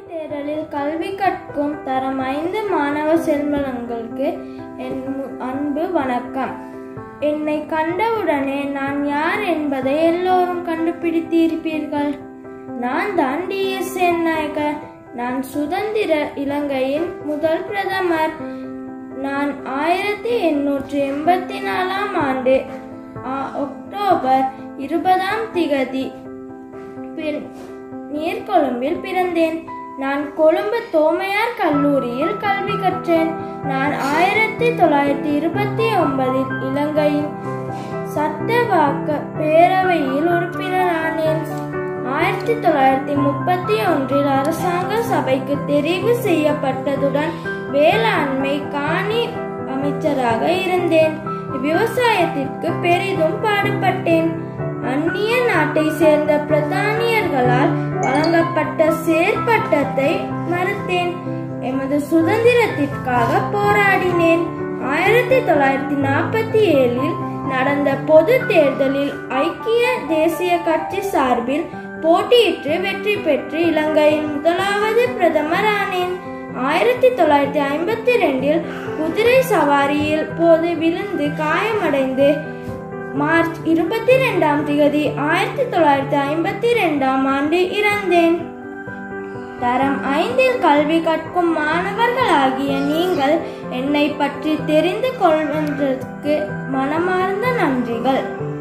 தேடலில் கல்வி கற்கும் தரம் ஐந்து மாணவ செல்வங்களுக்கு என் மு- அன்பு வணக்கம் என்னை கண்டவுடனே நான் யார் என்பதை எல்லோரும் கண்டுபிடித்திருப்பீர்கள் நான் தான் டிஎஸ் நாயகர் நான் சுதந்திர இலங்கையின் முதல் பிரதமர் நான் ஆயிரத்தி எண்ணூற்றி எண்பத்தி நாலாம் ஆண்டு ஆ- அக்டோபர் இருபதாம் திகதி பின் நீர்கொழும்பில் பிறந்தேன் நான் கொழும்பு தோமையார் கல்லூரியில் கல்வி கற்றேன் நான் ஆயிரத்தி தொள்ளாயிரத்தி இருபத்தி ஒன்பதில் இலங்கையின் சட்டவாக்க பேரவையில் உறுப்பினரானேன் ஆயிரத்தி தொள்ளாயிரத்தி முப்பத்தி ஒன்றில் அரசாங்க சபைக்கு தெரிவு செய்யப்பட்டதுடன் வேளாண்மை காணி அமைச்சராக இருந்தேன் விவசாயத்திற்கு பெரிதும் பாடுபட்டேன் அந்நிய நாட்டை சேர்ந்த பிரதானியர்களால் வழங்கப்பட்ட செயற்பட்டத்தை மறுத்தேன் எமது சுதந்திரத்திற்காக போராடினேன் ஆயிரத்தி தொள்ளாயிரத்தி நாற்பத்தி ஏழில் நடந்த பொது தேர்தலில் ஐக்கிய தேசிய கட்சி சார்பில் போட்டியிட்டு வெற்றி பெற்று இலங்கையின் முதலாவது பிரதமர் ஆனேன் ஆயிரத்தி தொள்ளாயிரத்தி ஐம்பத்தி ரெண்டில் குதிரை சவாரியில் போது விழுந்து காயமடைந்து மார்ச் இருபத்தி ரெண்டாம் திகதி ஆயிரத்தி தொள்ளாயிரத்தி ஐம்பத்தி ரெண்டாம் ஆண்டு இறந்தேன் தரம் ஐந்தில் கல்வி கற்கும் மாணவர்களாகிய நீங்கள் என்னை பற்றி தெரிந்து கொள்வதற்கு மனமார்ந்த நன்றிகள்